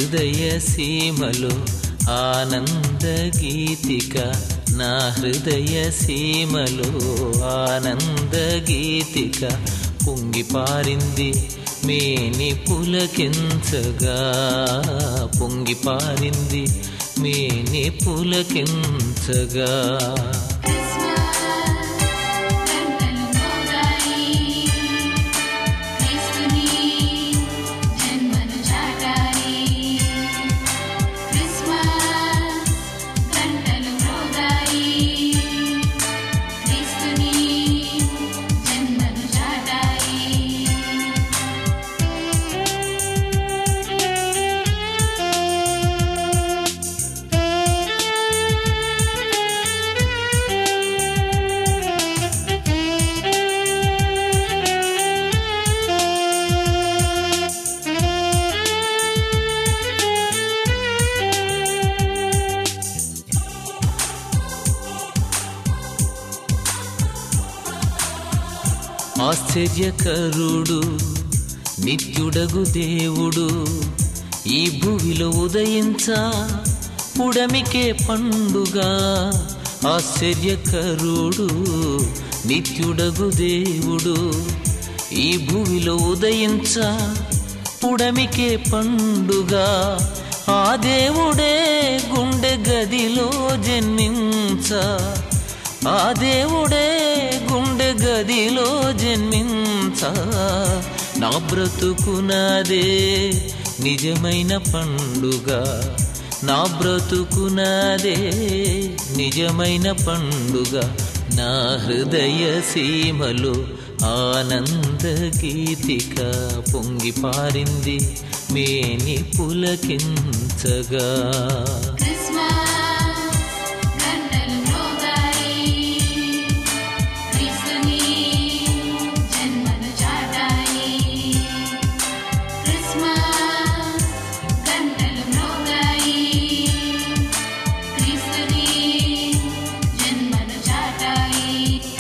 హృదయ సీమలో ఆనంద గీతిక నా హృదయ సీమలో ఆనంద గీతిక పొంగి పారింది మేని పులకించగా పొంగి పారింది మేని పులకించగా గంటలు మోగాయి క్రీస్తుని జన్మను చాటాయి క్రిస్మస్ గంటలు మోగాయి క్రీస్తుని జన్మను చాటాయి ఆశ్చర్యకరుడు నిత్యుడగు దేవుడు ఈ భువిలో ఉదయించా పుడమికే పండుగ ఆశ్చర్యకరుడు నిత్యుడగు దేవుడు ఈ భువిలో ఉదయించా పుడమికే పండుగ ఆ దేవుడే గుండె గదిలో జన్మించ ఆ దేవుడే గుండె గదిలో జన్మించ నా బ్రతుకునదే నిజమైన పండుగ నా బ్రతుకునదే నిజమైన పండుగ నా హృదయ సీమలో ఆనంద గీతిక పొంగి పారింది మేని పులకించగా క్రిస్మస్ గంటలు మోగాయి క్రీస్తుని జన్మను చాటాయి క్రిస్మస్ గంటలు మోగాయి క్రీస్తుని జన్మను చాటాయి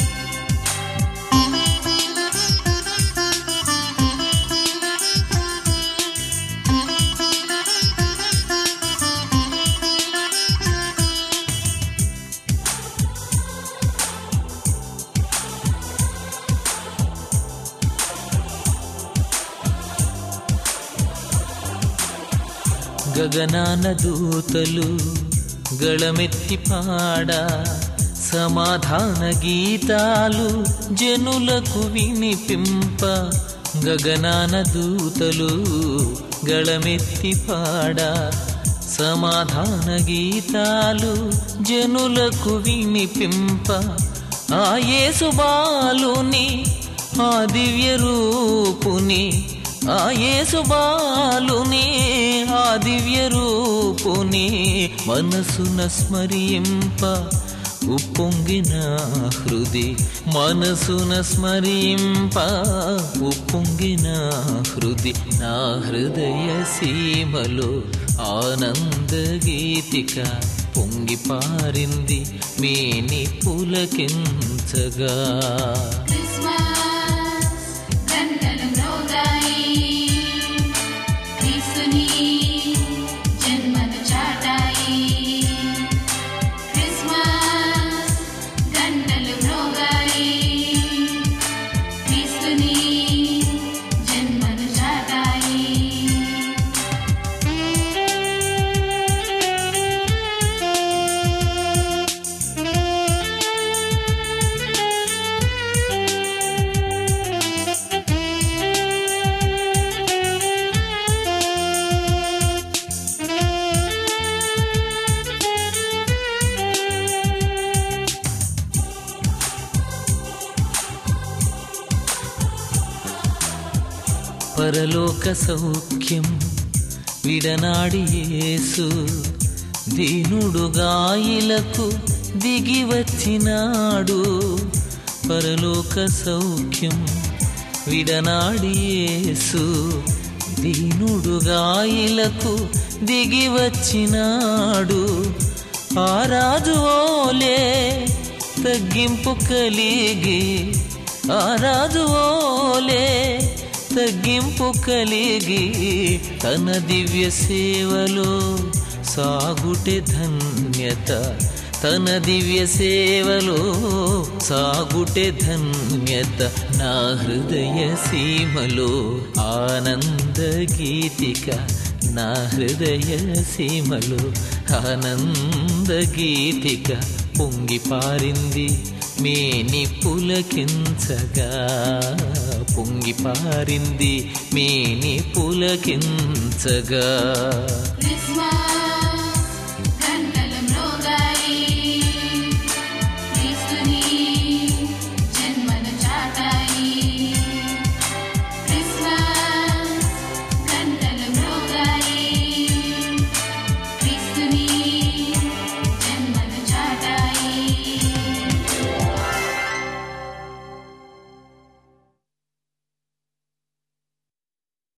గగనాన దూతలు గళమెత్తి పాడ సమాధాన గీతాలు జనులకు వినిపింప గగనాన దూతలు గళమెత్తి పాడ సమాధాన గీతాలు జనులకు వినిపింప ఆ యేసు బాలుని ఆ దివ్య రూపుని ఆ యేసు బాలుని ఆ దివ్య రూపుని మనసున స్మరింప ఉప్పొంగిన హృది మనసున స్మరింప ఉప్పొంగిన హృది నా హృదయ సీమలో ఆనంద గీతిక పొంగి పారింది మేని పులకించగా క్రిస్మస్ గంటలు మ్రోగాయి క్రీస్తుని జన్మను చాటాయి క్రిస్మస్ గంటలు మ్రోగాయి క్రీస్తుని జన్మను చాటాయి పరలోక సౌఖ్యం విడనాడి యేసు దీనుడుగాయిలకు దిగి వచ్చినాడు పరలోక సౌఖ్యం విడనాడి యేసు దీనుడుగాయిలకు దిగి వచ్చినాడు ఆ రాజు ఓలే తగ్గింపు కలిగి ఆ రాజు ఓలే తగ్గింపు కలిగి తన దివ్య సేవలో సాగుటే ధన్యత తన దివ్య సేవలో సాగుటే ధన్యత నా హృదయ సీమలో ఆనంద గీతిక నా హృదయ సీమలో ఆనంద గీతిక పొంగి పారింది మేని పులకించగా పొంగి పారింది మేని పులకించగా క్రిస్మస్